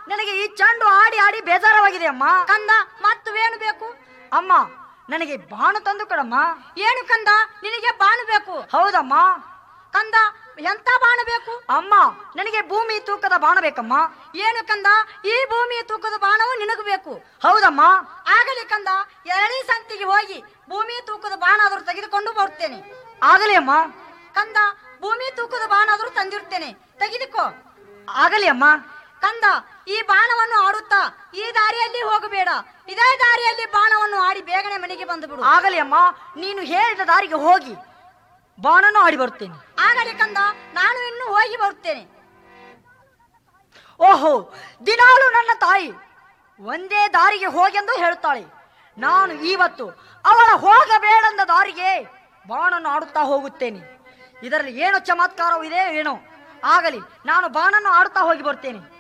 ನನಗೆ ಈ ಚೆಂಡು ಆಡಿ ಆಡಿ ಬೇಜಾರವಾಗಿದೆ ಅಮ್ಮ ಕಂದ ಮತ್ತು ಏನು ಬೇಕು ಅಮ್ಮ ನನಗೆ ಬಾಣ ತಂದು ಕೊಡಮ್ಮ ಏನು ಕಂದ ನಿನಗೆ ಬಾಣ ಬೇಕು ಹೌದಮ್ಮ ಕಂದ ಎಂತ ಬಾಣ ಬೇಕು ಅಮ್ಮ ನನಗೆ ಭೂಮಿ ತೂಕದ ಬಾಣ ಬೇಕಮ್ಮ ಏನು ಕಂದ ಈ ಭೂಮಿಯ ತೂಕದ ಬಾಣವು ನಿನಗೆ ಬೇಕು ಹೌದಮ್ಮ ಆಗಲಿ ಕಂದ ಎರಡನೇ ಸಂತಿಗೆ ಹೋಗಿ ಭೂಮಿ ತೂಕದ ಬಾಣ ಆದರೂ ತೆಗೆದುಕೊಂಡು ಬರುತ್ತೇನೆ ಆಗಲಿ ಅಮ್ಮ ಕಂದ ಭೂಮಿ ತೂಕದ ಬಾಣ ಆದರೂ ತಂದಿರುತ್ತೇನೆ ತೆಗೆದುಕೋ ಆಗಲಿ ಅಮ್ಮ ಕಂದ ಈ ಬಾಣವನ್ನು ಆಡುತ್ತಾ ಈ ದಾರಿಯಲ್ಲಿ ಹೋಗಬೇಡ ಇದೇ ದಾರಿಯಲ್ಲಿ ಬಾಣವನ್ನು ಆಡಿ ಬೇಗನೆ ಮನೆಗೆ ಬಂದು ಬಿಡು ಆಗಲಿ ಅಮ್ಮ ನೀನು ಹೇಳಿದ ದಾರಿಗೆ ಹೋಗಿ ಬಾಣನು ಆಡಿ ಬರುತ್ತೇನೆ ಆಗಲಿ ಕಂದ ನಾನು ಇನ್ನು ಹೋಗಿ ಬರುತ್ತೇನೆ ಓಹೋ ದಿನಾಲು ನನ್ನ ತಾಯಿ ಒಂದೇ ದಾರಿಗೆ ಹೋಗೆಂದು ಹೇಳುತ್ತಾಳೆ ನಾನು ಇವತ್ತು ಅವಳ ಹೋಗಬೇಡಂದ ದಾರಿಗೆ ಬಾಣನ್ನು ಆಡುತ್ತಾ ಹೋಗುತ್ತೇನೆ ಇದರಲ್ಲಿ ಏನೋ ಚಮತ್ಕಾರವಿದೆ ಏನೋ ಆಗಲಿ ನಾನು ಬಾಣನ್ನು ಆಡುತ್ತಾ ಹೋಗಿ ಬರ್ತೇನೆ